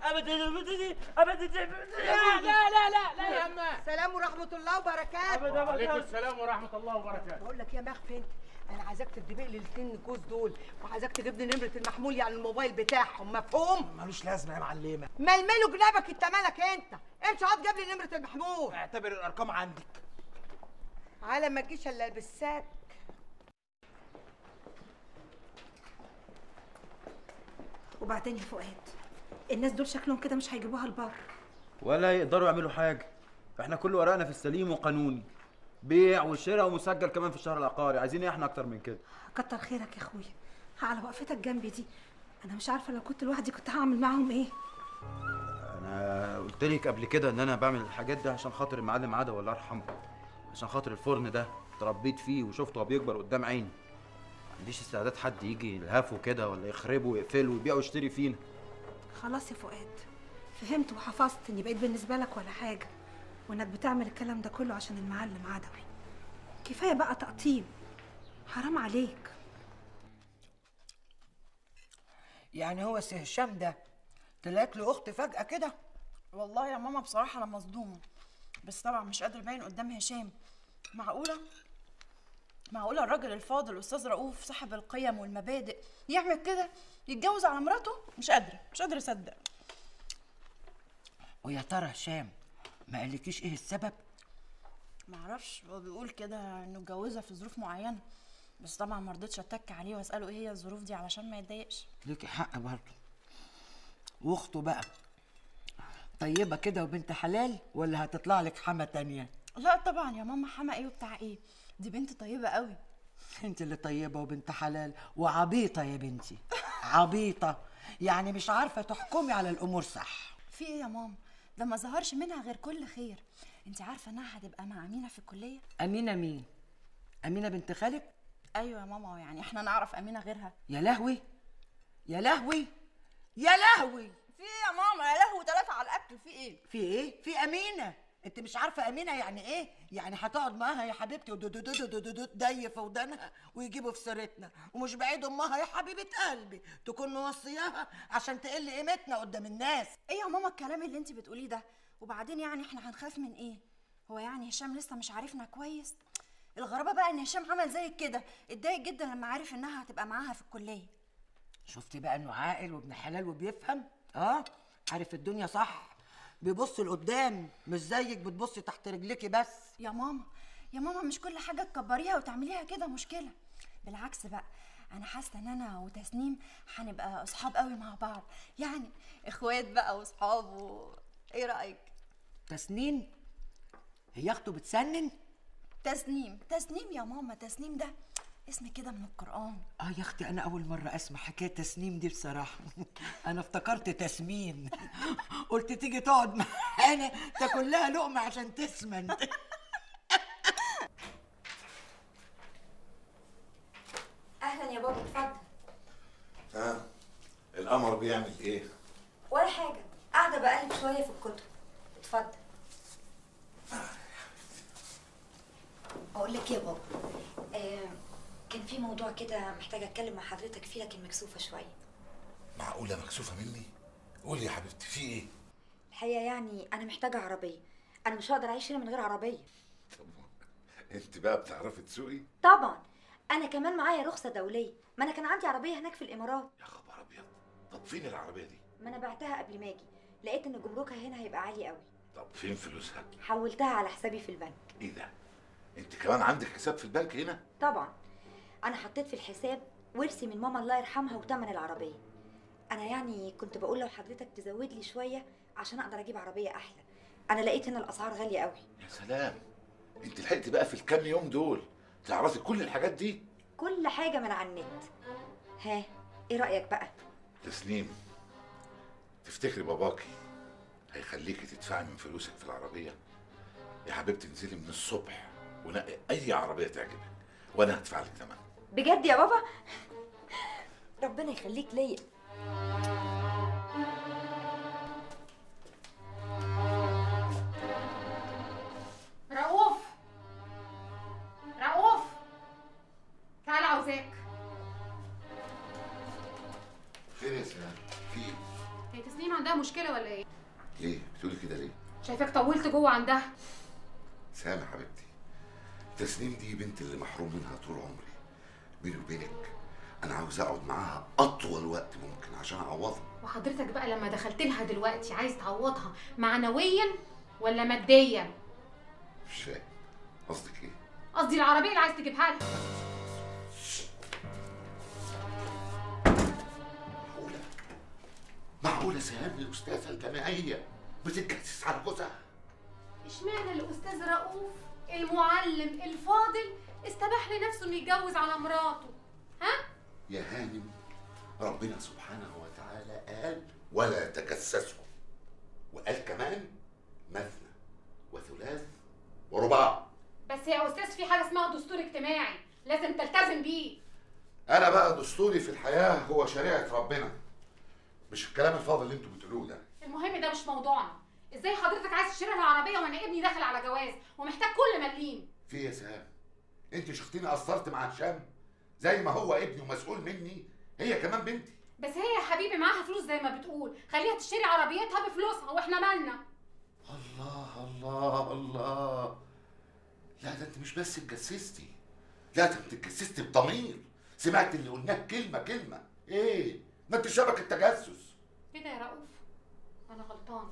ابدا ابدا ابدا لا لا لا لا لا يا اما سلام ورحمه الله وبركاته وعليكم السلام ورحمه الله وبركاته بقول لك يا مخفي انت انا عايزاك تديبق لي الاثنين نكوز دول وعايزاك تجيب لي نمره المحمول يعني الموبايل بتاعهم مفهوم ملوش لازمه يا معلمه ململوا جنابك انت مالك انت امشي اقعد جيب لي نمره المحمول اعتبر الارقام عندك على ما تجيش الا بالسات وبعدين يا فؤاد الناس دول شكلهم كده مش هيجيبوها البر ولا يقدروا يعملوا حاجه احنا كل ورقنا في السليم وقانوني بيع وشراء ومسجل كمان في الشهر العقاري عايزين ايه احنا اكتر من كده كتر خيرك يا اخويا على وقفتك جنبي دي انا مش عارفه لو كنت لوحدي كنت هعمل معاهم ايه انا قلت لك قبل كده ان انا بعمل الحاجات دي عشان خاطر المعلم عدا الله يرحمه عشان خاطر الفرن ده اتربيت فيه وشفته وهو بيكبر قدام عيني ما عنديش استعداد حد يجي يلهفه كده ولا يخربه ويقفله ويبيع ويشتري فينا خلاص يا فؤاد فهمت وحفظت اني بقيت بالنسبه لك ولا حاجه وانك بتعمل الكلام ده كله عشان المعلم عدوي كفايه بقى تقطيم حرام عليك يعني هو سي هشام ده طلعت له اخت فجاه كده والله يا ماما بصراحة أنا مصدومة بس طبعا مش قادرة أبين قدام هشام معقولة؟ معقولة الراجل الفاضل أستاذ رؤوف صاحب القيم والمبادئ يعمل كده يتجوز على مراته؟ مش قادرة مش قادرة أصدق ويا ترى هشام ما قالكيش ايه السبب معرفش هو بيقول كده إنه اتجوزها في ظروف معينة بس طبعا ما رضيتش اتك عليه واساله ايه هي الظروف دي علشان ما يتضايقش ليكي حق برضه واخته بقى طيبه كده وبنت حلال ولا هتطلع لك حما تانية لا طبعا يا ماما حما ايه وبتاع ايه دي بنت طيبه قوي انت اللي طيبه وبنت حلال وعبيطه يا بنتي عبيطه يعني مش عارفه تحكمي على الامور صح في ايه يا ماما ده ما ظهرش منها غير كل خير انت عارفه انها هتبقى مع امينه في الكليه امينه مين امينه بنت خالك ايوه يا ماما يعني احنا نعرف امينه غيرها يا لهوي يا لهوي يا لهوي في ايه يا ماما يا لهوي ثلاثه على الاكل في ايه في ايه في امينه انت مش عارفه امينه يعني ايه يعني هتقعد معاها يا حبيبتي ودي في ودانها ويجيبوا في سيرتنا ومش بعيد امها يا حبيبه قلبي تكون موصياها عشان تقل قيمتنا قدام الناس ايه يا ماما الكلام اللي انت بتقوليه ده وبعدين يعني احنا هنخاف من ايه هو يعني هشام لسه مش عارفنا كويس الغرابه بقى ان هشام عمل زي كده اتضايق جدا لما عرف انها هتبقى معاها في الكليه شفتي بقى انه عاقل وابن حلال وبيفهم اه عارف الدنيا صح بيبص لقدام مش زيك بتبصي تحت رجليكي بس يا ماما يا ماما مش كل حاجه تكبريها وتعمليها كده مشكله بالعكس بقى انا حاسه ان انا وتسنيم هنبقى اصحاب قوي مع بعض يعني اخوات بقى واصحاب و... ايه رايك تسنين هي اخته بتسنن تسنيم تسنيم يا ماما تسنيم ده اسم كده من القرآن اه يا اختي انا اول مرة اسمع حكاية تسنيم دي بصراحة انا افتكرت تسمين قلت تيجي تقعد معانا تاكل لها لقمة عشان تسمن اهلا يا بابا اتفضل ها القمر بيعمل ايه؟ ولا حاجه قاعده بقلب شويه في الكتب اتفضل اقول لك يا بابا آه كان في موضوع كده محتاجه اتكلم مع حضرتك فيه لكن مكسوفه شويه معقولة مكسوفة مني؟ قولي يا حبيبتي في ايه؟ الحقيقه يعني انا محتاجه عربيه انا مش هقدر اعيش هنا من غير عربيه انت بقى بتعرفي تسوقي؟ طبعا انا كمان معايا رخصه دوليه ما انا كان عندي عربيه هناك في الامارات يا خبر ابيض طب فين العربية دي؟ ما انا بعتها قبل ما اجي لقيت ان جمركها هنا هيبقى عالي قوي طب فين فلوسها؟ حولتها على حسابي في البنك ايه ده؟ انت كمان عندك حساب في البنك هنا؟ طبعا انا حطيت في الحساب ورثي من ماما الله يرحمها وتمن العربيه انا يعني كنت بقول لو حضرتك تزود لي شويه عشان اقدر اجيب عربيه احلى انا لقيت هنا الاسعار غاليه قوي يا سلام انت لحقتي بقى في الكام يوم دول تعرفي كل الحاجات دي؟ كل حاجه من على النت ها ايه رايك بقى تسنيم تفتكري باباكي هيخليكي تدفعي من فلوسك في العربية؟ يا حبيبتي انزلي من الصبح ونقي أي عربية تعجبك وأنا هدفع لك ثمنها بجد يا بابا ربنا يخليك ليا رؤوف رؤوف تعال عاوزاك خير يا سلام في ايه؟ هي تسنيم عندها مشكله ولا ايه ليه بتقولي كده ليه شايفاك طولت جوه عندها سامع حبيبتي تسنيم دي بنت اللي محروم منها طول عمري بيني وبينك انا عاوز اقعد معاها اطول وقت ممكن عشان اعوضها وحضرتك بقى لما دخلت لها دلوقتي عايز تعوضها معنويا ولا ماديا مش فاهم قصدك ايه قصدي العربيه اللي عايز تجيبها لها معقولة معقولة سهام الأستاذة الجامعية بتتجسس على جوزها اشمعنى الاستاذ رؤوف المعلم الفاضل استباح لنفسه انه يتجوز على مراته ها يا هانم ربنا سبحانه وتعالى قال ولا تجسسوا وقال كمان مثنى وثلاث ورباع بس يا استاذ في حاجه اسمها دستور اجتماعي لازم تلتزم بيه انا بقى دستوري في الحياه هو شريعه ربنا مش الكلام الفاضي اللي انتوا بتقولوه ده المهم ده مش موضوعنا ازاي حضرتك عايز تشتري العربيه وانا ابني داخل على جواز ومحتاج كل مليم في إيه يا سهام انت شفتيني قصرت مع هشام زي ما هو ابني ومسؤول مني هي كمان بنتي بس هي يا حبيبي معاها فلوس زي ما بتقول خليها تشتري عربيتها بفلوسها واحنا مالنا الله الله الله لا ده انت مش بس اتجسستي لا ده انت اتجسستي بضمير سمعت اللي قلناه كلمه كلمه ايه ما انت شبكه تجسس كده يا رؤوف انا غلطانه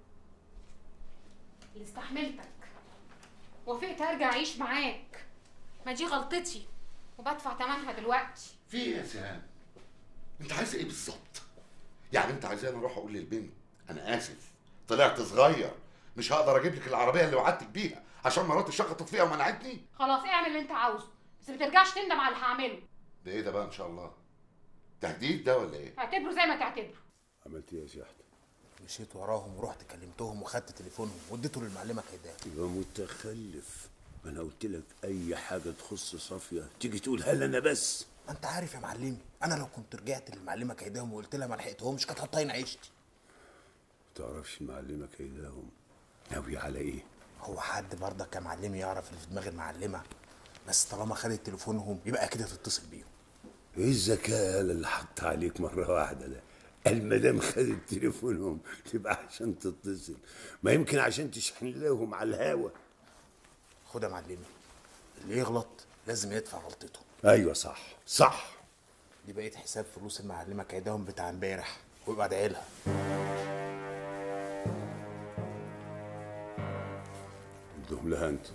اللي استحملتك وافقت ارجع اعيش معاك ما دي غلطتي وبدفع ثمنها دلوقتي في ايه يا سهام انت عايزه ايه بالظبط يعني انت عايزاني اروح اقول للبنت انا اسف طلعت صغير مش هقدر اجيب لك العربيه اللي وعدتك بيها عشان مراتي شخطت فيها ومنعتني خلاص اعمل اللي انت عاوزه بس ما ترجعش تندم على اللي هعمله ده ايه ده بقى ان شاء الله تهديد ده ولا ايه اعتبره زي ما تعتبره عملت ايه يا سياحة؟ مشيت وراهم ورحت كلمتهم وخدت تليفونهم واديته للمعلمه كيدان يبقى متخلف ما انا قلت لك اي حاجه تخص صافيه تيجي تقولها لي انا بس ما انت عارف يا معلمي انا لو كنت رجعت للمعلمه كيداهم وقلت لها ما لحقتهمش كانت هتطين عيشتي تعرفش المعلمه كيداهم ناوي على ايه هو حد برضك يا معلمي يعرف اللي في دماغ المعلمه بس طالما خدت تليفونهم يبقى اكيد هتتصل بيهم ايه الذكاء اللي حط عليك مره واحده ده المدام خدت تليفونهم تبقى عشان تتصل ما يمكن عشان تشحن لهم على الهوا خد يا معلمي اللي يغلط لازم يدفع غلطته ايوه صح صح دي بقيت حساب فلوس المعلمه كيداهم بتاع امبارح ويبقى ادعي لها ادهم لها انت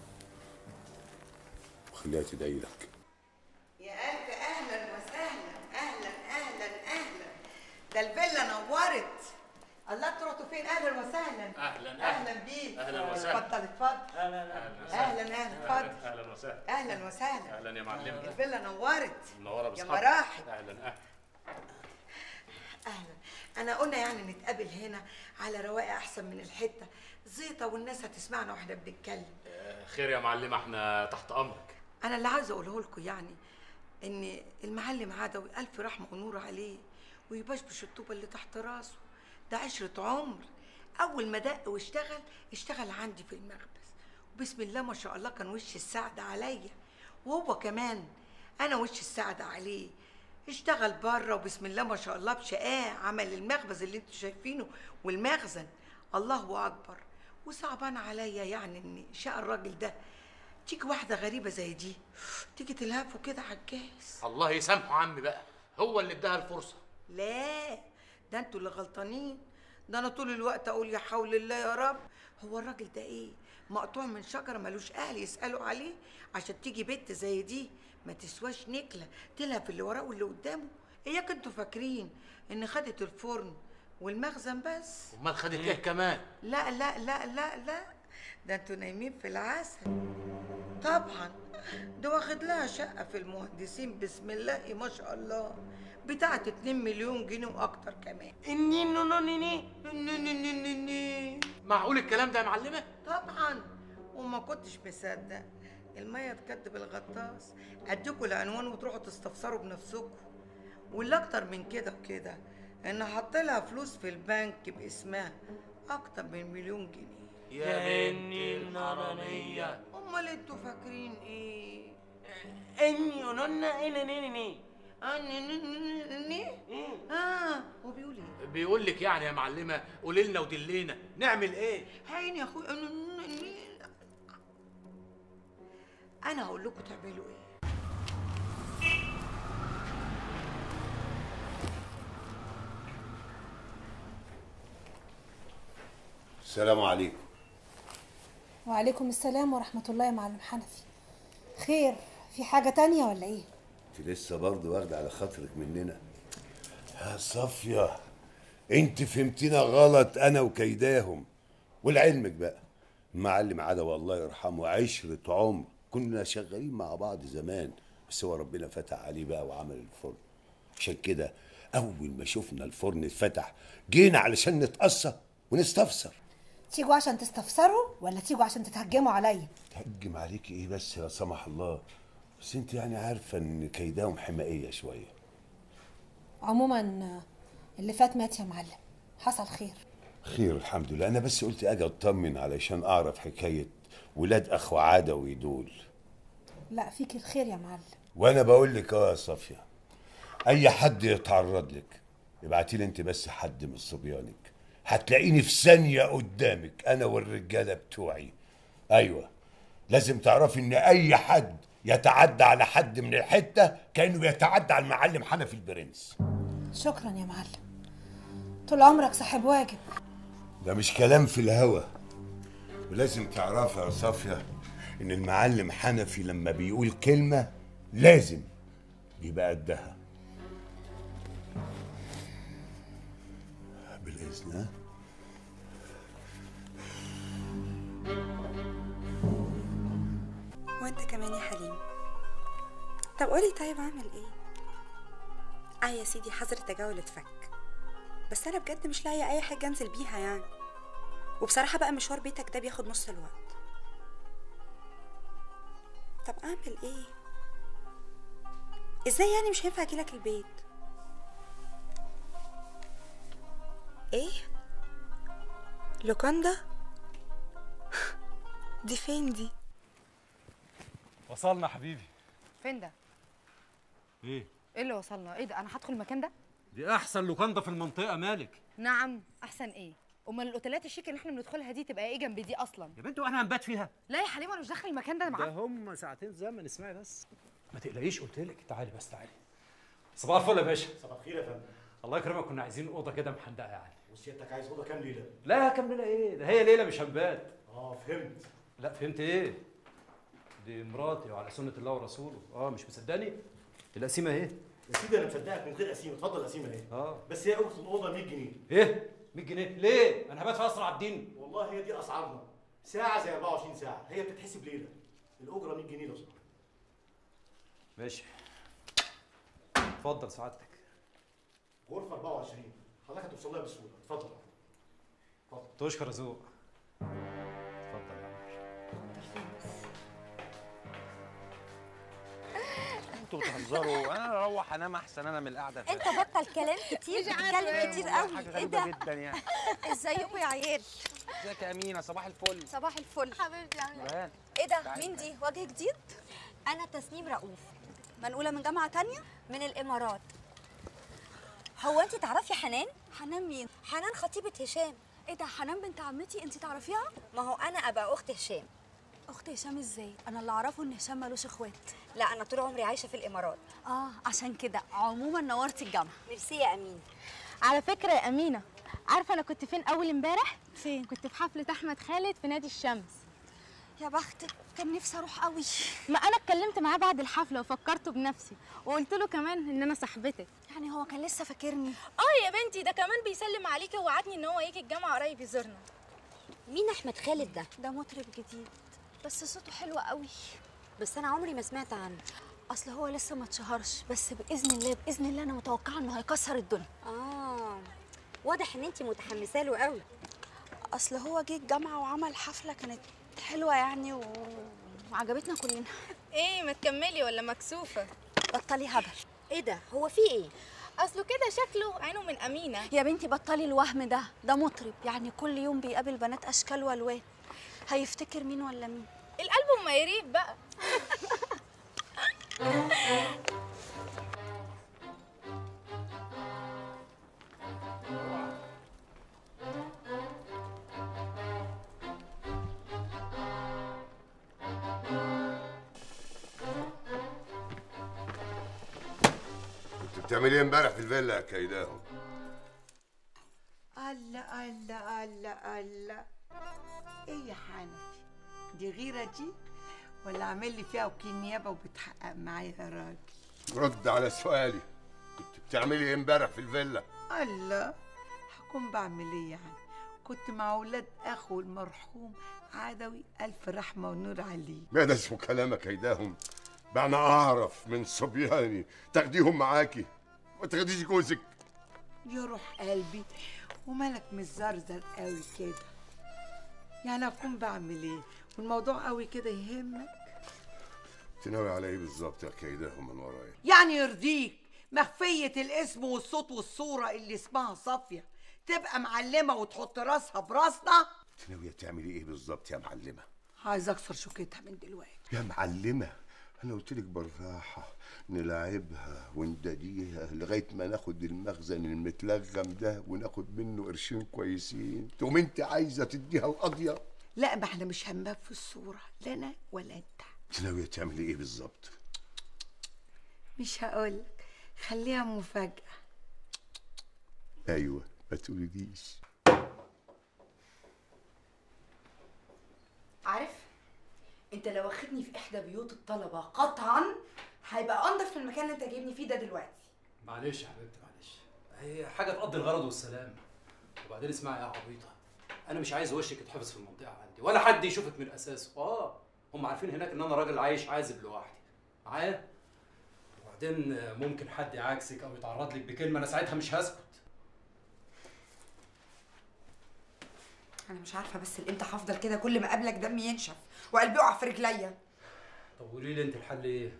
وخليها تدعي لك يا ألف أهلا وسهلا أهلا أهلا أهلا ده الفيلا نورت الله انتوا رحتوا فين أهلا وسهلا أهلاً، أهلا بيك أهلاً وسهلاً. اتفضل اتفضل اهلا أهلا أهلا اتفضل اهلا وسهلا أهلا وسهلا اهلا يا معلم الفيلا نورت منوره يا بصحابك مراحب اهلا اهلا أهلا أنا قلنا يعني نتقابل هنا على رواقة أحسن من الحتة زيطة والناس هتسمعنا واحنا بنتكلم خير يا معلم احنا تحت امرك انا اللي عايزه اقوله لكم يعني ان المعلم عدوي الف رحمه ونور عليه ويبشبش الطوبه اللي تحت راسه ده عشره عمر اول ما دق واشتغل اشتغل عندي في المخبز وبسم الله ما شاء الله كان وش السعد عليا وهو كمان انا وش السعد عليه اشتغل بره وبسم الله ما شاء الله بشقاه عمل المخبز اللي انتوا شايفينه والمخزن الله اكبر وصعبان عليا يعني ان شقى الراجل ده تيجي واحده غريبه زي دي تيجي تلهفه كده على الجاهز الله يسامحه عمي بقى هو اللي اداها الفرصه لا ده انتوا اللي غلطانين ده انا طول الوقت اقول يا حول الله يا رب هو الراجل ده ايه مقطوع من شجره ملوش اهل يسالوا عليه عشان تيجي بنت زي دي ما تسواش نكله تلهف اللي وراه واللي قدامه اياك انتوا فاكرين ان خدت الفرن والمخزن بس امال خدت ايه كمان لا لا لا لا لا ده انتوا نايمين في العسل طبعا ده واخد لها شقة في المهندسين بسم الله ما شاء الله بتاعت 2 مليون جنيه واكتر كمان اني نو نو ني ني ني ني ني ني ني. معقول الكلام ده يا معلمه طبعا وما كنتش مصدق المية تكدب الغطاس اديكوا العنوان وتروحوا تستفسروا بنفسكم واللي اكتر من كده وكده ان حط لها فلوس في البنك باسمها اكتر من مليون جنيه يا بنتي الحراميه امال انتوا فاكرين ايه اني ونونا اني نيني ني آه، ن- ن- ن- ن- اه هو بيقول ايه بيقول لك يعني يا معلمه قولي لنا ودلينا نعمل ايه هين يا اخويا ن- ن- ن- انا هقول لكم تعملوا ايه السلام عليكم وعليكم السلام ورحمة الله يا معلم حنفي خير في حاجة تانية ولا ايه؟ انت لسه برضه واخده على خاطرك مننا يا صافيه انت فهمتنا غلط انا وكيداهم ولعلمك بقى المعلم عدوى الله يرحمه عشرة عمر كنا شغالين مع بعض زمان بس هو ربنا فتح عليه بقى وعمل الفرن عشان كده اول ما شفنا الفرن اتفتح جينا علشان نتقصى ونستفسر تيجوا عشان تستفسروا ولا تيجوا عشان تتهجموا عليا؟ تهجم عليك ايه بس لا سمح الله بس انت يعني عارفه ان كيداهم حمائيه شويه عموما آه، اللي فات مات يا معلم حصل خير خير الحمد لله انا بس قلت اجي اطمن علشان اعرف حكايه ولاد اخو عدوي دول لا فيك الخير يا معلم وانا بقول لك اه يا صافيه اي حد يتعرض لك ابعتي لي انت بس حد من صبيانك هتلاقيني في ثانيه قدامك انا والرجاله بتوعي ايوه لازم تعرفي ان اي حد يتعدى على حد من الحته كانه بيتعدى على المعلم حنفي البرنس شكرا يا معلم طول عمرك صاحب واجب ده مش كلام في الهوا ولازم تعرفي يا صافية إن المعلم حنفي لما بيقول كلمة لازم بيبقى قدها بالإذن ها؟ وانت كمان يا حليم طب قولي طيب اعمل ايه اه يا سيدي حظر التجول اتفك بس انا بجد مش لاقيه اي حاجه انزل بيها يعني وبصراحه بقى مشوار بيتك ده بياخد نص الوقت طب اعمل ايه ازاي يعني مش هينفع اجيلك البيت ايه لوكاندا دي فين دي وصلنا حبيبي فين ده؟ ايه ايه اللي وصلنا؟ ايه ده؟ انا هدخل المكان ده؟ دي احسن لوكاندا في المنطقه مالك نعم احسن ايه؟ امال الاوتيلات الشيك اللي احنا بندخلها دي تبقى ايه جنب دي اصلا؟ يا بنت واحنا هنبات فيها لا يا حليم انا مش داخل المكان ده ده معاك هم ساعتين زمن اسمعي بس ما تقلقيش قلت لك تعالي بس تعالي صباح الفل يا باشا صباح الخير يا فندم الله يكرمك كنا عايزين اوضه كده محندقه يعني وسيادتك عايز اوضه كام ليله؟ لا كام ليله ايه ده هي ليله مش هنبات اه فهمت لا فهمت ايه دي مراتي وعلى سنه الله ورسوله اه مش مصدقني القسيمه اهي يا سيدي انا مصدقك من غير قسيمه اتفضل قسيمه اهي اه بس هي اوضه الاوضه 100 جنيه ايه 100 جنيه ليه انا هبات في اسرع الدين والله هي دي اسعارنا ساعه زي 24 ساعه هي بتتحسب ليله الاجره 100 جنيه لو سمحت ماشي اتفضل سعادتك غرفه 24 حضرتك هتوصل لها بسهوله اتفضل تشكر يا ذوق اتفضل يا عم انتوا بتهزروا انا اروح انام احسن انا من القعده في انت بطل كلام كتير بتتكلم كتير قوي حاجه ايه غريبه ده جدا يعني ازيكم يا عيال ازيك يا امينه صباح الفل صباح الفل حبيبتي جمال. ايه ده تعالي مين دي وجه جديد انا تسنيم رؤوف منقوله من جامعه تانية من الامارات هو انت تعرفي حنان حنان مين حنان خطيبه هشام ايه ده حنان بنت عمتي انت تعرفيها ما هو انا ابقى اخت هشام اخت هشام ازاي انا اللي اعرفه ان هشام ملوش اخوات لا انا طول عمري عايشه في الامارات اه عشان كده عموما نورتي الجامعه ميرسي يا امين على فكرة يا أمينة عارفة أنا كنت فين أول امبارح؟ فين؟ كنت في حفلة أحمد خالد في نادي الشمس يا بختك كان نفسي أروح قوي ما أنا اتكلمت معاه بعد الحفلة وفكرته بنفسي وقلت له كمان إن أنا صاحبتك يعني هو كان لسه فاكرني آه يا بنتي ده كمان بيسلم عليكي ووعدني إن هو يجي الجامعة قريب يزورنا مين احمد خالد ده ده مطرب جديد بس صوته حلو قوي بس انا عمري ما سمعت عنه اصل هو لسه ما اتشهرش بس باذن الله باذن الله انا متوقعه انه هيكسر الدنيا اه واضح ان انت متحمسه له قوي اصل هو جه الجامعه وعمل حفله كانت حلوه يعني و... وعجبتنا كلنا إيه ما تكملي ولا مكسوفة؟ بطلي هبل ايه ده هو في ايه أصله كده شكله عينه من أمينة يا بنتي بطلي الوهم ده ده مطرب يعني كل يوم بيقابل بنات اشكال والوان هيفتكر مين ولا مين الألبوم ما يريب بقى كنت بتعملي ايه امبارح في الفيلا يا كيداهم الله الله الله الله ايه يا حنفي دي غيرة دي ولا عامل لي فيها وكيل نيابة وبتحقق معايا يا راجل رد على سؤالي كنت بتعملي ايه امبارح في الفيلا الله هكون بعمل ايه يعني كنت مع ولاد اخو المرحوم عدوي الف رحمة ونور عليه ما ده اسمه كلام يا كيداهم بقى انا اعرف من صبياني تاخديهم معاكي ما تاخديش جوزك يا روح قلبي ومالك مزرزر قوي كده يعني اكون بعمل ايه والموضوع قوي كده يهمك انت ناوي على ايه بالظبط يا كيداهم من ورايا يعني يرضيك مخفية الاسم والصوت والصورة اللي اسمها صافية تبقى معلمة وتحط راسها براسنا انت ناويه تعملي ايه بالظبط يا معلمه عايز اكسر شوكتها من دلوقتي يا معلمه انا قلت لك بالراحه نلعبها ونداديها لغايه ما ناخد المخزن المتلغم ده وناخد منه قرشين كويسين تقوم انت عايزه تديها القضيه لا ما احنا مش هنباب في الصورة لا انا ولا انت انت ناويه تعملي ايه بالظبط مش هقولك خليها مفاجأة ايوه ما تقوليليش عارف انت لو واخدني في احدى بيوت الطلبه قطعا هيبقى انضف في المكان اللي انت جايبني فيه ده دلوقتي معلش يا حبيبتي معلش هي حاجه تقضي الغرض والسلام وبعدين اسمعي يا عبيطه انا مش عايز وشك يتحفظ في المنطقه عندي ولا حد يشوفك من اساسه اه هم عارفين هناك ان انا راجل عايش عازب لوحدي معايا وبعدين ممكن حد يعاكسك او يتعرض لك بكلمه انا ساعتها مش هسكت انا مش عارفه بس امتى هفضل كده كل ما اقابلك دمي ينشف وقلبي يقع في رجليا طب قولي لي انت الحل ايه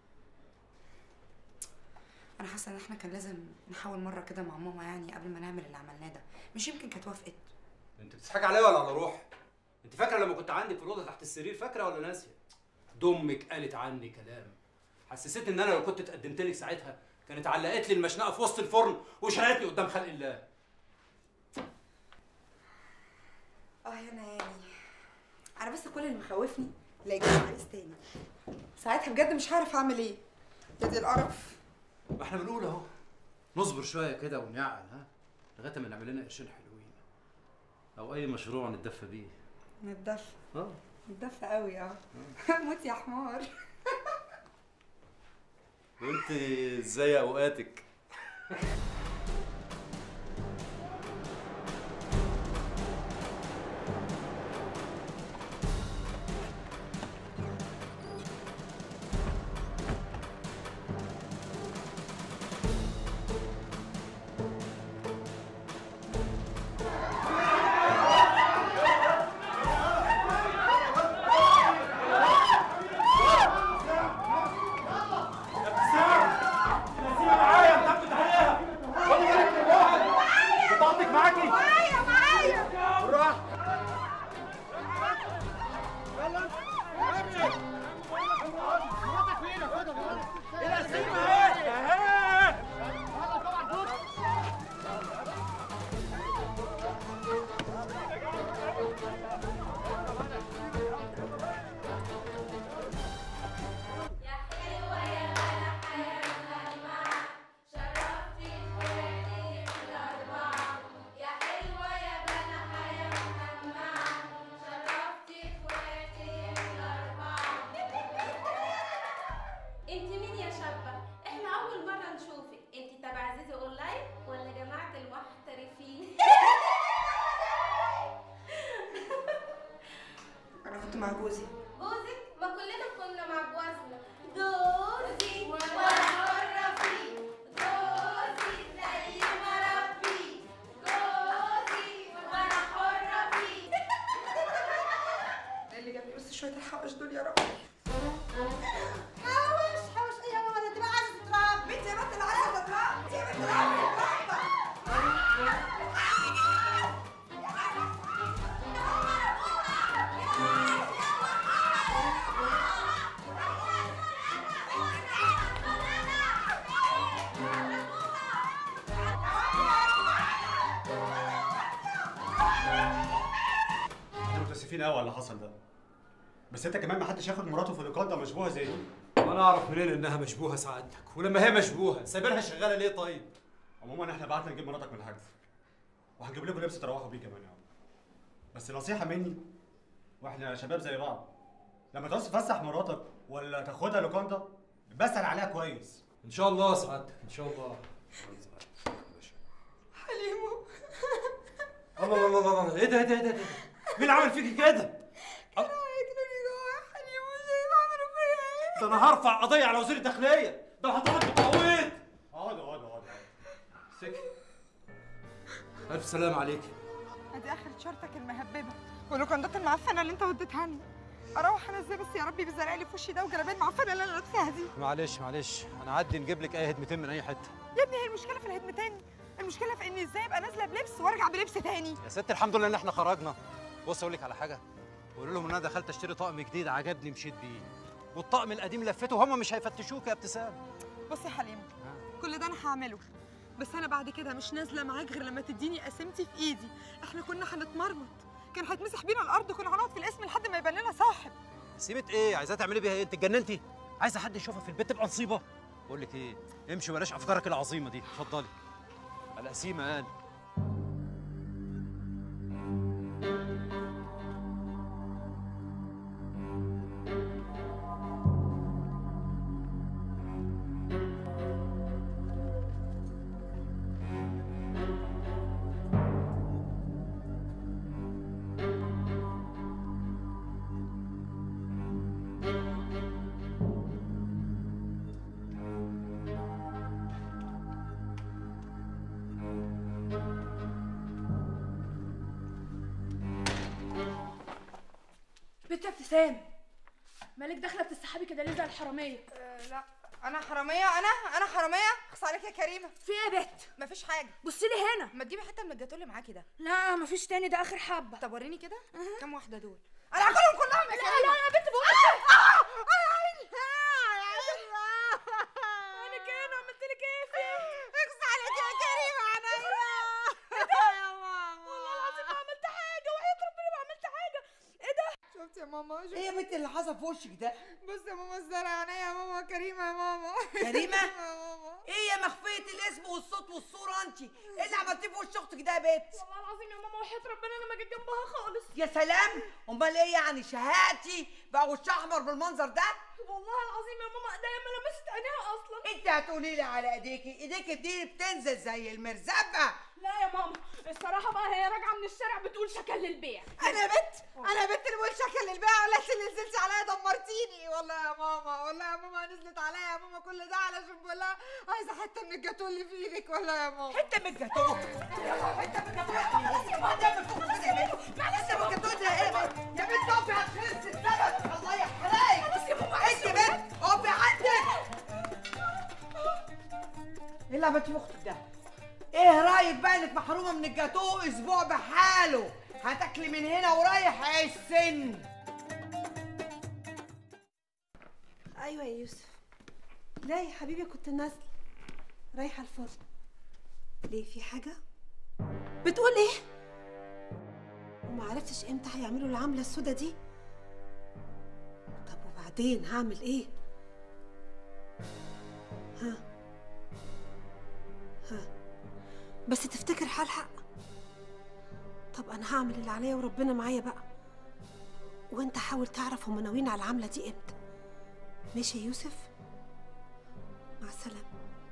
انا حاسه ان احنا كان لازم نحاول مره كده مع ماما يعني قبل ما نعمل اللي عملناه ده مش يمكن كانت وافقت انت بتضحكي عليا ولا على روحي انت فاكره لما كنت عندك في الاوضه تحت السرير فاكره ولا ناسيه دمك قالت عني كلام حسستني ان انا لو كنت اتقدمت لك ساعتها كانت علقت لي المشنقه في وسط الفرن وشنقتني قدام خلق الله اه يا ناني انا بس كل اللي مخوفني لا يجيش عريس تاني ساعتها بجد مش هعرف اعمل ايه يا دي القرف ما احنا بنقول اهو نصبر شويه كده ونعقل ها لغايه ما نعمل لنا قرشين حلوين او اي مشروع نتدفى بيه نتدفى اه نتدفى قوي اه موت يا حمار وانت ازاي اوقاتك معايا معايا انت مين يا شابة؟ احنا أول مرة نشوفك، انت تبع عزيزي أونلاين ولا جماعة المحترفين؟ انا كنت مع جوزي جوزك؟ ما كلنا كنا مع جوازنا جوزي وأنا حرة فيه جوزي زي ما ربي جوزي وأنا حرة فيه اللي جاب لي بس شويه الحوش دول يا رب حوش حوش ايه يا ماما ده انت بقى عايزه تتربى بنتي يا بنت اللي عايزه تتربى انت يا بنت اللي عايزه احنا متاسفين قوي على اللي حصل ده بس انت كمان ما حدش ياخد مراته في لقاء ده مشبوهه زي دي وانا اعرف منين انها مشبوهه سعادتك ولما هي مشبوهه سايبينها شغاله ليه طيب عموما احنا بعتنا نجيب مراتك من الحجز وهنجيب لكم لبس تروحوا بيه كمان يا عم بس نصيحه مني واحنا شباب زي بعض لما تعوز تفسح مراتك ولا تاخدها لوكاندا بسأل عليها كويس ان شاء الله سعادتك ان شاء الله حليمو الله الله الله الله ايه ده ايه ده ايه ده إيه ده؟ مين اللي عمل فيكي كده؟ هياكلوني جوه يا حليمو شايف عملوا فيا ايه ده انا هرفع قضيه على وزير الداخليه ده هحطك بتعويض اقعد اقعد اقعد سكت الف سلام عليك ادي اخر شرطك المهببه واللوكندات المعفنه اللي انت وديتها لي اروح انا ازاي بس يا ربي بالزرع اللي في وشي ده وجلابيه المعفنه اللي انا لابساها دي معلش معلش انا عدي نجيب لك اي هدمتين من اي حته يا ابني هي المشكله في الهدمتين المشكله في اني ازاي ابقى نازله بلبس وارجع بلبس تاني يا ست الحمد لله ان احنا خرجنا بص اقول لك على حاجه قول لهم ان انا دخلت اشتري طقم جديد عجبني مشيت بيه والطقم القديم لفيته وهم مش هيفتشوك يا ابتسام بص يا حليم كل ده انا هعمله بس انا بعد كده مش نازله معاك غير لما تديني قسيمتي في ايدي احنا كنا هنتمرمط كان هيتمسح بينا الارض وكنا هنقعد في الاسم لحد ما يبان لنا صاحب سيمة ايه عايزاها تعملي بيها ايه انت اتجننتي عايزه حد يشوفها في البيت تبقى نصيبه بقول لك ايه امشي بلاش افكارك العظيمه دي اتفضلي على قسيمه قال بنت يا ابتسام مالك داخله بتسحبي كده ليه زي الحراميه لا انا حراميه انا انا حراميه خص عليك يا كريمه في ايه يا بت مفيش حاجه بصي لي هنا ما تجيبي حته من الجاتوه اللي معاكي ده لا مفيش تاني ده اخر حبه طب وريني كده كام واحده دول انا هاكلهم كلهم يا لا كريمه لا يا بنت بقول انا كده عملت لك ايه في اخص عليك يا كريمه عينيا يا ماما والله العظيم ما عملت حاجه وحياه ربنا ما عملت حاجه ايه ده شفت يا ماما شفت ايه يا بنت اللي حصل في وشك ده بص يا ماما الزرع عينيا يا ماما كريمه يا ماما كريمة؟ يا ماما ايه يا مخفية الاسم والصوت والصورة انت ايه اللي عملتيه في وش اختك ده يا بنت والله العظيم يا ماما وحياه ربنا انا ما جيت جنبها خالص يا سلام امال ايه يعني شهاتي بقى وشها احمر بالمنظر ده والله العظيم يا ماما ايديا ما لمست عينيها اصلا انت هتقولي لي على ايديكي ايديكي دي بتنزل زي المرزبه لا يا ماما الصراحه بقى هي راجعه من الشارع بتقول شكل للبيع انا بنت انا بنت اللي بقول شكل البيع ولا انت اللي نزلتي عليا دمرتيني والله يا ماما والله يا ماما نزلت عليا يا ماما كل ده علشان بقول لها عايزه حته من الجاتوه اللي في ايدك والله يا ماما حته من الجاتوه حته من الجاتوه معلش يا الجاتوه ده ايه يا بنت يا بنت اقفي هتخلص السبت الله يحرقك بس يا ماما انت بنت اقفي عندك ايه اللي عملتيه في اختك ده؟ ايه رايك بقى انك محرومه من الجاتوه اسبوع بحاله هتاكلي من هنا ورايح عيش سن ايوه يا يوسف لا يا حبيبي كنت نازله رايحه الفرن ليه في حاجه بتقول ايه وما عرفتش امتى هيعملوا العمله السودا دي طب وبعدين هعمل ايه ها ها بس تفتكر هلحق طب انا هعمل اللي عليا وربنا معايا بقى وانت حاول تعرف هما ناويين على العمله دي امتى ماشي يا يوسف مع السلامه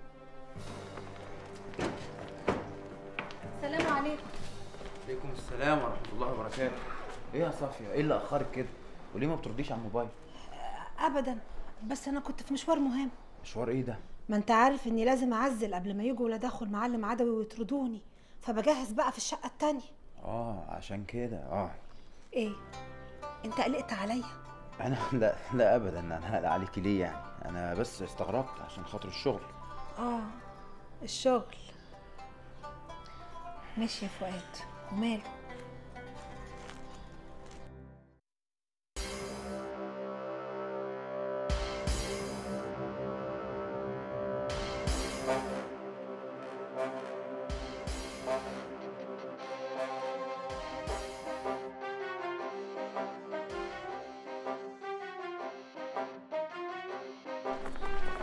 سلام عليكم عليكم السلام ورحمه الله وبركاته ايه يا صافيه ايه اللي اخرك كده وليه ما بترديش على الموبايل ابدا بس انا كنت في مشوار مهم مشوار ايه ده ما انت عارف اني لازم اعزل قبل ما يجوا ولاد اخو المعلم عدوي ويطردوني فبجهز بقى في الشقه التانية اه عشان كده اه ايه انت قلقت عليا انا لا لا ابدا انا هقلق عليكي ليه يعني انا بس استغربت عشان خاطر الشغل اه الشغل ماشي يا فؤاد وماله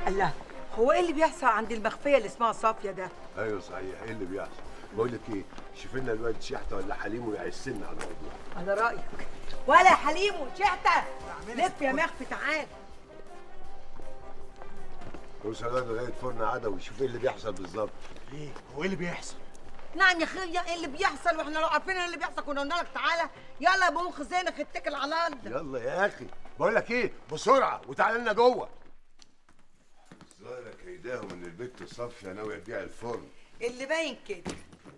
الله هو ايه اللي بيحصل عند المخفيه اللي اسمها صافيه ده ايوه صحيح ايه اللي بيحصل بقول لك ايه شوف لنا الواد شحته ولا حليم ويعسلنا على الموضوع على رايك ولا يا حليم وشحته لف يا مخفي تعال اوصل الواد لغايه فرن عدوي شوف ايه اللي بيحصل بالظبط ليه هو ايه اللي بيحصل نعم يا اخويا ايه اللي بيحصل واحنا لو عارفين ايه اللي بيحصل كنا قلنا لك تعالى يلا يا بوخ زينك اتكل على الله يلا يا اخي بقول لك ايه بسرعه وتعالى لنا جوه ظاهر كيداهم ان البت صافيه ناويه تبيع الفرن اللي باين كده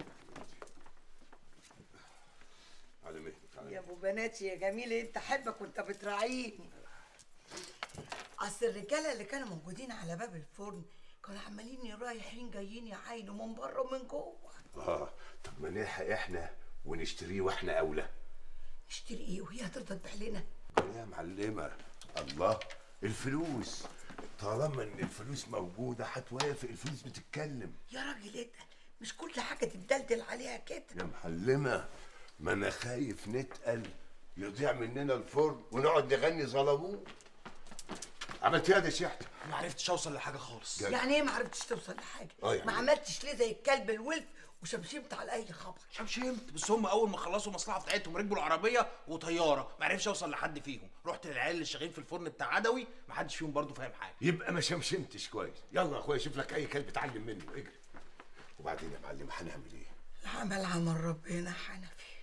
على مهلك تعالى يا ابو بناتي يا جميل انت حبك وانت بتراعيني اصل الرجاله اللي كانوا موجودين على باب الفرن كانوا عمالين رايحين جايين يعاينوا من بره ومن جوه اه طب ما نلحق احنا ونشتريه واحنا اولى نشتري ايه وهي هترضى تبيع لنا يا معلمه الله الفلوس طالما ان الفلوس موجوده هتوافق الفلوس بتتكلم يا راجل ايه ده مش كل حاجه تتدلدل عليها كده يا معلمه ما انا خايف نتقل يضيع مننا الفرن ونقعد نغني ظلموه عملت ايه يا شحته ما عرفتش اوصل لحاجه خالص يعني ايه ما عرفتش توصل لحاجه اه يعني ما عملتش ليه زي الكلب الولف وشمشمت على اي خبر شمشمت بس هم اول ما خلصوا المصلحه بتاعتهم ركبوا العربيه وطياره ما عرفش اوصل لحد فيهم رحت للعيال اللي شغالين في الفرن بتاع عدوي ما حدش فيهم برضه فاهم حاجه يبقى ما شمشمتش كويس يلا يا اخويا شوف لك اي كلب اتعلم منه اجري وبعدين يا معلم هنعمل ايه العمل عمل ربنا حنفي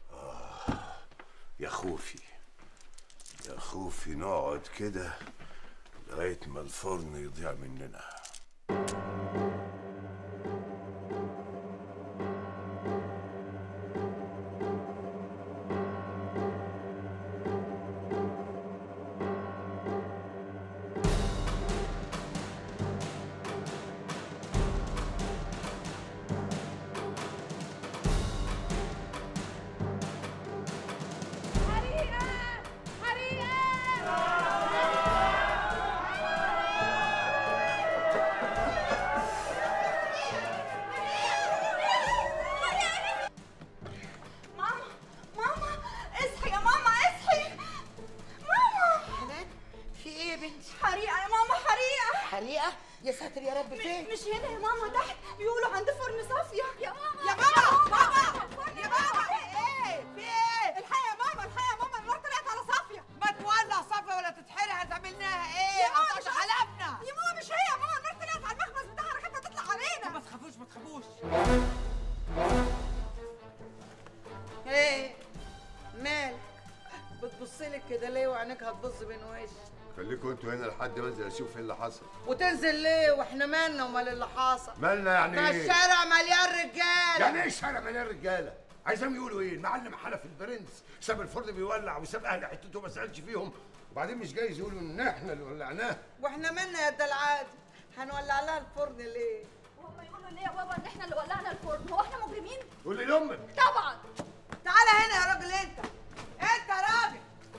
يا خوفي يا خوفي نقعد كده لغايه ما الفرن يضيع مننا ماما ماما اصحي يا ماما اصحي ماما حنان في ايه يا بنتي حريقه يا ماما حريقه حريقه يا ساتر يا رب فين مش هنا يا ماما تحت بيقولوا عند فرن صافيه يا ماما يا ماما ماما يا ماما في ايه في ايه الحقي يا ماما الحقي يا ماما النار طلعت على صافيه ما تولع صافيه ولا تتحرق هتعملناها ايه يا ماما قطعت مش حلفنا يا ماما مش هي يا ماما النار طلعت على المخبز بتاعها كانت هتطلع علينا ما تخافوش ما تخافوش ايه مالك بتبصلك كده ليه وعينيك هتبص بين وشك خليكم انتوا هنا لحد ما انزل اشوف ايه اللي حصل وتنزل ليه واحنا مالنا ومال اللي حاصل مالنا يعني ده ايه؟ الشارع مليان رجاله يعني ايه الشارع مليان رجاله عايزهم يقولوا ايه المعلم حلف البرنس ساب الفرن بيولع وساب اهل حتته ما سالش فيهم وبعدين مش جايز يقولوا ان احنا اللي ولعناه واحنا مالنا يا ده العادي هنولع لها الفرن ليه وهم يقولوا ليه يا بابا ان احنا اللي ولعنا الفرن هو احنا مجرمين قولي لامك طبعا تعالى هنا يا راجل انت انت يا راجل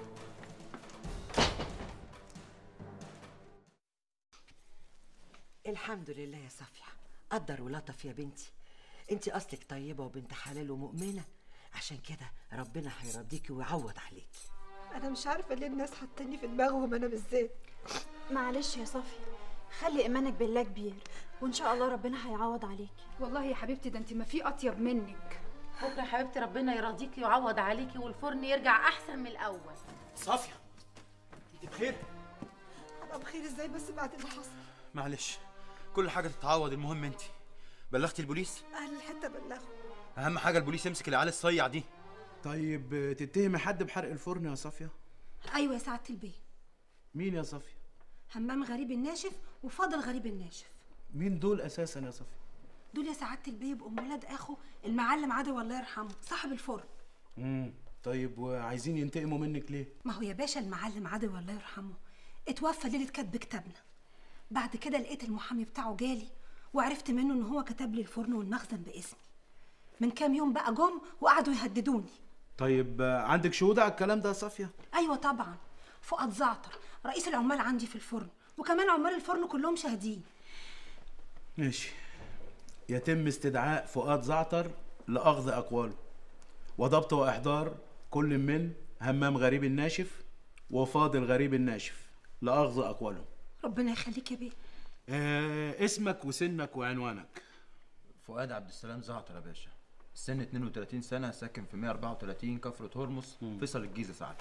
الحمد لله يا صفية قدر ولطف يا بنتي انت اصلك طيبة وبنت حلال ومؤمنة عشان كده ربنا هيرضيكي ويعوض عليكي انا مش عارفه ليه الناس حاطيني في دماغهم انا بالذات معلش يا صفية خلي ايمانك بالله كبير وان شاء الله ربنا هيعوض عليكي والله يا حبيبتي ده انت ما في اطيب منك بكره يا حبيبتي ربنا يرضيكي ويعوض عليكي والفرن يرجع احسن من الاول صافيه انت بخير ابقى بخير ازاي بس بعد اللي حصل معلش كل حاجه تتعوض المهم انت بلغتي البوليس اهل الحته بلغوا اهم حاجه البوليس يمسك العيال الصيع دي طيب تتهمي حد بحرق الفرن يا صافيه ايوه يا سعاده البيه مين يا صافيه همام غريب الناشف وفاضل غريب الناشف مين دول اساسا يا صافيه دول يا سعاده البيه يبقوا ولاد اخو المعلم عدوي الله يرحمه صاحب الفرن امم طيب وعايزين ينتقموا منك ليه ما هو يا باشا المعلم عدوي الله يرحمه اتوفى ليله كتب كتابنا بعد كده لقيت المحامي بتاعه جالي وعرفت منه ان هو كتب لي الفرن والمخزن باسمي من كام يوم بقى جم وقعدوا يهددوني طيب آه، عندك شهود على الكلام ده يا صافيه ايوه طبعا فؤاد زعتر رئيس العمال عندي في الفرن وكمان عمال الفرن كلهم شاهدين ماشي يتم استدعاء فؤاد زعتر لاخذ اقواله وضبط واحضار كل من همام غريب الناشف وفاضل غريب الناشف لاخذ اقوالهم ربنا يخليك يا بيه آه اسمك وسنك وعنوانك فؤاد عبد السلام زعتر يا باشا السن 32 سنه ساكن في 134 كفر هرمس فيصل الجيزه ساعات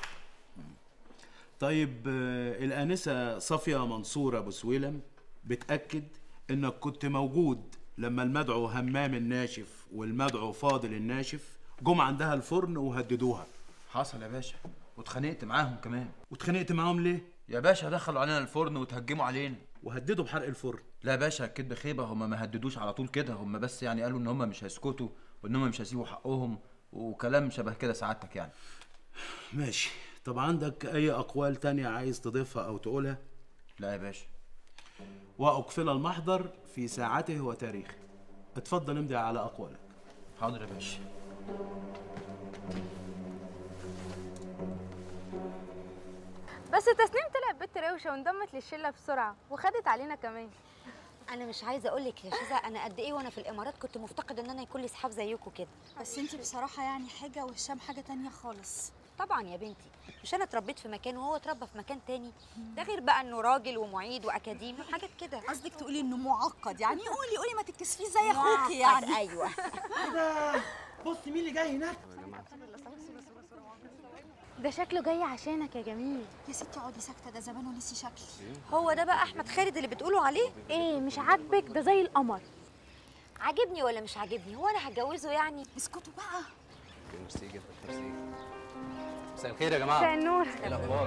طيب آه الآنسة صافية منصور أبو سويلم بتأكد إنك كنت موجود لما المدعو همام الناشف والمدعو فاضل الناشف جم عندها الفرن وهددوها حصل يا باشا واتخانقت معاهم كمان واتخانقت معاهم ليه؟ يا باشا دخلوا علينا الفرن وتهجموا علينا وهددوا بحرق الفرن لا يا باشا الكدب خيبه هم ما هددوش على طول كده هم بس يعني قالوا ان هم مش هيسكتوا وان هم مش هيسيبوا حقهم وكلام شبه كده سعادتك يعني ماشي طب عندك أي أقوال تانية عايز تضيفها أو تقولها؟ لا يا باشا وأقفل المحضر في ساعته وتاريخه اتفضل امضي على أقوالك حاضر يا باشا بس تسنيم طلعت بنت روشه وانضمت للشله بسرعه وخدت علينا كمان انا مش عايزه اقول لك يا شذا انا قد ايه وانا في الامارات كنت مفتقد ان انا يكون لي اصحاب زيكم كده بس انتي بصراحة يعني حاجة وهشام حاجة تانية خالص طبعا يا بنتي مش انا اتربيت في مكان وهو اتربى في مكان تاني ده غير بقى انه راجل ومعيد واكاديمي وحاجات كده قصدك تقولي انه معقد يعني قولي قولي ما تتكسفيش زي اخوكي يعني معقد، ايوه بص مين اللي جاي هناك ده شكله جاي عشانك يا جميل يا ستي اقعدي ساكتة ده زمانه نسي شكلي هو ده بقى احمد خالد اللي بتقولوا عليه ايه مش عاجبك ده زي القمر عاجبني ولا مش عاجبني هو انا هتجوزه يعني اسكتوا بقى ميرسي جدا ميرسي مساء الخير يا جماعه مساء النور. ايه الاخبار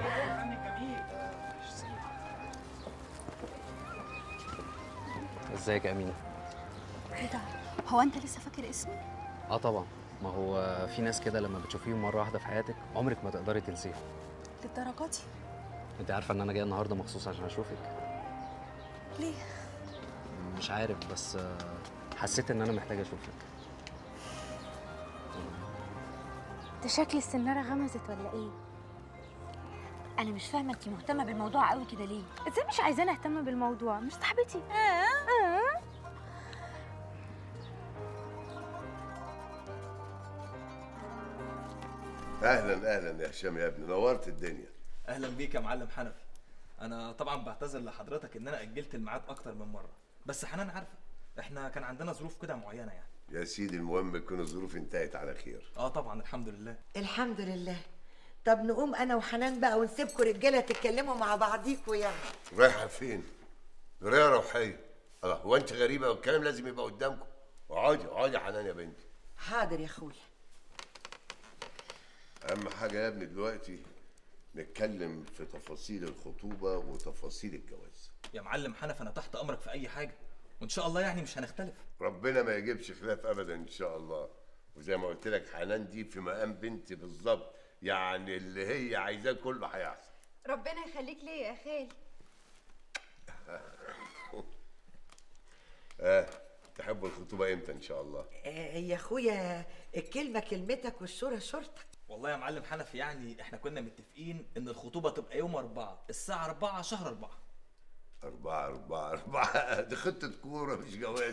ازيك يا امينه ايه ده هو انت لسه فاكر اسمي اه طبعا ما هو في ناس كده لما بتشوفيهم مره واحده في حياتك عمرك ما تقدري تنسيهم للدرجة دي انت عارفه ان انا جاي النهارده مخصوص عشان اشوفك ليه مش عارف بس آه، حسيت ان انا محتاج اشوفك ده شكل السناره غمزت ولا ايه انا مش فاهمه انت مهتمه بالموضوع قوي كده ليه ازاي مش عايزاني اهتم بالموضوع مش صاحبتي اه اه اهلا اهلا يا هشام يا ابني نورت الدنيا اهلا بيك يا معلم حنفي انا طبعا بعتذر لحضرتك ان انا اجلت الميعاد اكتر من مره بس حنان عارفه احنا كان عندنا ظروف كده معينه يعني يا سيدي المهم تكون الظروف انتهت على خير اه طبعا الحمد لله الحمد لله طب نقوم انا وحنان بقى ونسيبكم رجاله تتكلموا مع بعضيكوا يعني رايحه فين قرايه روحيه اه هو انت غريبه والكلام لازم يبقى قدامكم اقعدي اقعدي يا حنان يا بنتي حاضر يا اخويا اهم حاجه يا ابني دلوقتي نتكلم في تفاصيل الخطوبه وتفاصيل الجواز يا معلم حنفي انا تحت امرك في اي حاجه وان شاء الله يعني مش هنختلف ربنا ما يجيبش خلاف ابدا ان شاء الله وزي ما قلت لك حنان دي في مقام بنتي بالظبط يعني اللي هي عايزاه كله هيحصل ربنا يخليك ليا يا خالي اه تحبوا الخطوبه امتى ان شاء الله آه يا اخويا الكلمه كلمتك والصوره صورتك والله يا معلم حنفي يعني احنا كنا متفقين ان الخطوبه تبقى يوم أربعة الساعه 4 شهر 4 أربعة أربعة أربعة دي خطة كورة مش جواز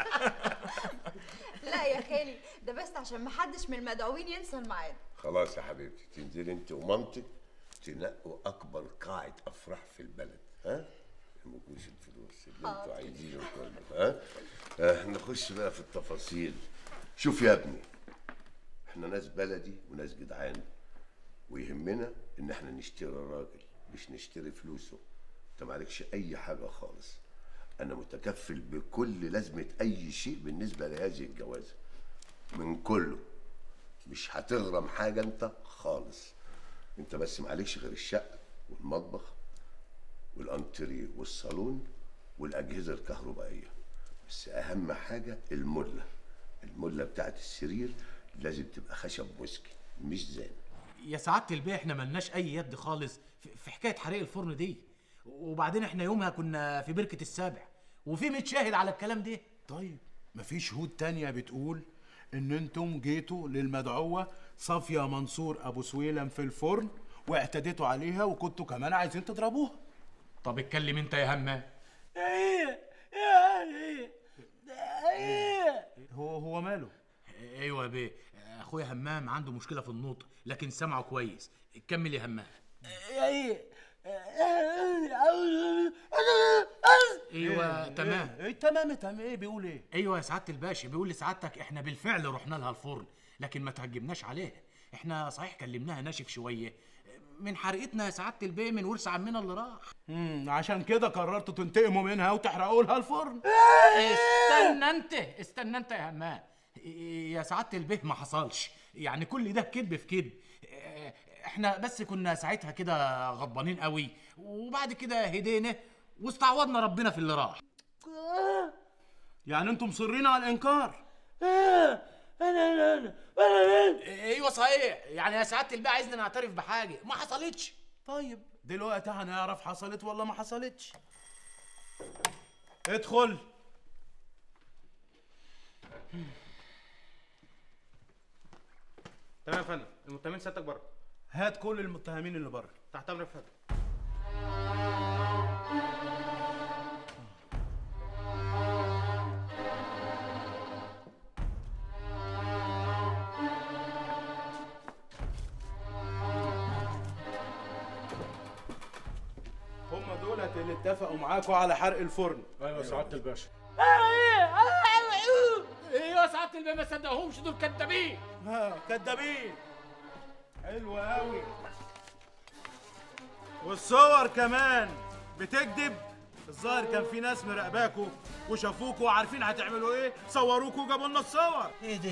لا يا خالي ده بس عشان محدش من المدعوين ينسى الميعاد خلاص يا حبيبتي تنزلي أنت ومامتك تنقوا أكبر قاعة أفراح في البلد ها؟ مجوش الفلوس اللي أنتوا حاضر. عايزينه كله ها؟ آه نخش بقى في التفاصيل شوف يا ابني احنا ناس بلدي وناس جدعان ويهمنا ان احنا نشتري الراجل مش نشتري فلوسه انت مالكش اي حاجه خالص انا متكفل بكل لازمه اي شيء بالنسبه لهذه الجوازه من كله مش هتغرم حاجه انت خالص انت بس معلكش غير الشقه والمطبخ والانتريه والصالون والاجهزه الكهربائيه بس اهم حاجه المله المله بتاعت السرير لازم تبقى خشب موسكي مش زان يا سعاده البيه احنا ملناش اي يد خالص في- في حكايه حريق الفرن دي وبعدين احنا يومها كنا في بركه السابع وفي متشاهد على الكلام ده طيب مفيش شهود تانية بتقول ان انتم جيتوا للمدعوه صافيه منصور ابو سويلم في الفرن واعتديتوا عليها وكنتوا كمان عايزين تضربوها طب اتكلم انت يا همام ايه ايه ايه هو هو ماله ايوه يا بيه اخويا همام عنده مشكله في النطق لكن سمعه كويس كمل يا همام ايه ايوه إيه، تمام ايه تمام تمام ايه بيقول ايه ايوه يا سعاده الباشا بيقول لسعادتك احنا بالفعل رحنا لها الفرن لكن ما تهجمناش عليها احنا صحيح كلمناها ناشف شويه من حرقتنا يا سعاده البيه من ورث عمنا اللي راح امم عشان كده قررتوا تنتقموا منها وتحرقوا لها الفرن استنى انت استنى انت يا همام يا سعاده البيه ما حصلش يعني كل ده كذب في كذب احنا بس كنا ساعتها كده غضبانين قوي وبعد كده هدينا واستعوضنا ربنا في اللي راح يعني انتم مصرين على الانكار ايوه صحيح يعني يا سعاده البيه عايزنا نعترف بحاجه ما حصلتش طيب دلوقتي هنعرف حصلت ولا ما حصلتش ادخل تمام يا فندم المتهمين سيادتك بره هات كل المتهمين اللي بره تحت امرك يا فندم هم دولت اللي اتفقوا معاكوا على حرق الفرن ايوه سعاده الباشا ايوه يا سعاده البيه ما صدقهمش دول كدابين ها كدابين حلو قوي والصور كمان بتكذب الظاهر كان في ناس مراقباكوا وشافوكوا وعارفين هتعملوا ايه صوروكوا وجابوا لنا الصور ايه ده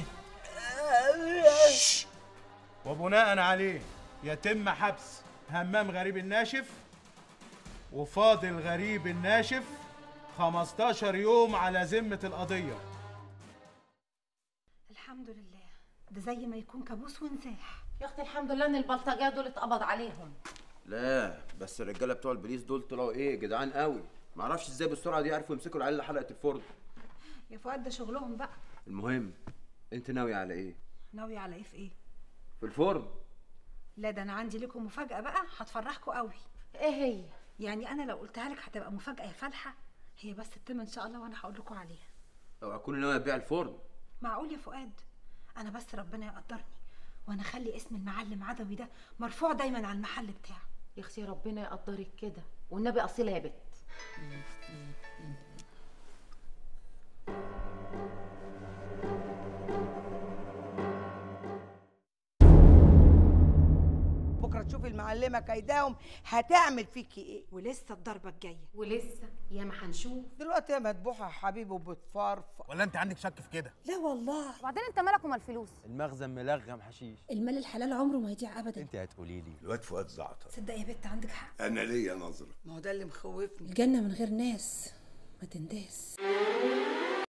وبناء عليه يتم حبس همام غريب الناشف وفاضل غريب الناشف 15 يوم على ذمة القضية الحمد لله ده زي ما يكون كابوس ونزاح يا اختي الحمد لله ان البلطجيه دول اتقبض عليهم لا بس الرجاله بتوع البوليس دول طلعوا ايه جدعان قوي معرفش ازاي بالسرعه دي عرفوا يمسكوا العيال اللي حلقت الفرن يا فؤاد ده شغلهم بقى المهم انت ناوي على ايه ناوي على ايه في ايه في الفرن لا ده انا عندي لكم مفاجاه بقى هتفرحكم قوي ايه هي يعني انا لو قلتها لك هتبقى مفاجاه يا فالحه هي بس تتم ان شاء الله وانا هقول لكم عليها لو اكون ناوي ابيع الفرن معقول يا فؤاد انا بس ربنا يقدرني وانا اخلي اسم المعلم عدوي ده مرفوع دايما على المحل بتاعه يا اختي ربنا يقدرك كده والنبي اصيله يا بت بكره تشوفي المعلمه كيداهم هتعمل فيكي ايه ولسه الضربه الجايه ولسه يا ما هنشوف دلوقتي يا مدبوحه يا حبيبي وبتفرفر ولا انت عندك شك في كده لا والله وبعدين انت مالك ومال الفلوس المخزن ملغم حشيش المال الحلال عمره ما يضيع ابدا انت هتقولي لي الواد فؤاد زعتر تصدق يا بت عندك حق انا ليا نظره ما هو ده اللي مخوفني الجنه من غير ناس ما تنداس